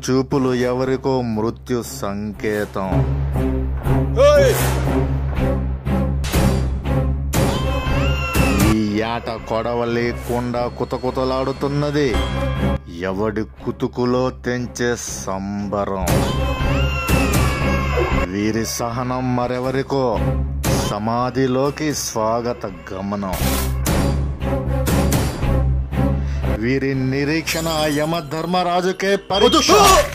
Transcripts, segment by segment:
చూపులు ఎవరికో మృత్యు సంకేతం ఈ ఏట కొడవ లేకుండా కుతకుతలాడుతున్నది ఎవడి కుతుకులో తెంచే సంబరం వీరి సహనం మరెవరికో సమాధిలోకి స్వాగత గమనం వీరి నిరీక్షణ యమధర్మరాజుకే పరీక్ష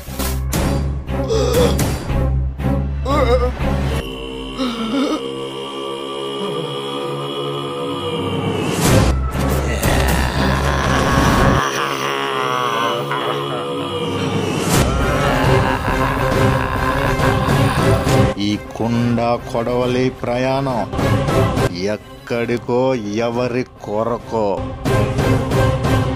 ఈ కుండ కొడవలి ప్రయాణం ఎక్కడికో ఎవరి కొరకో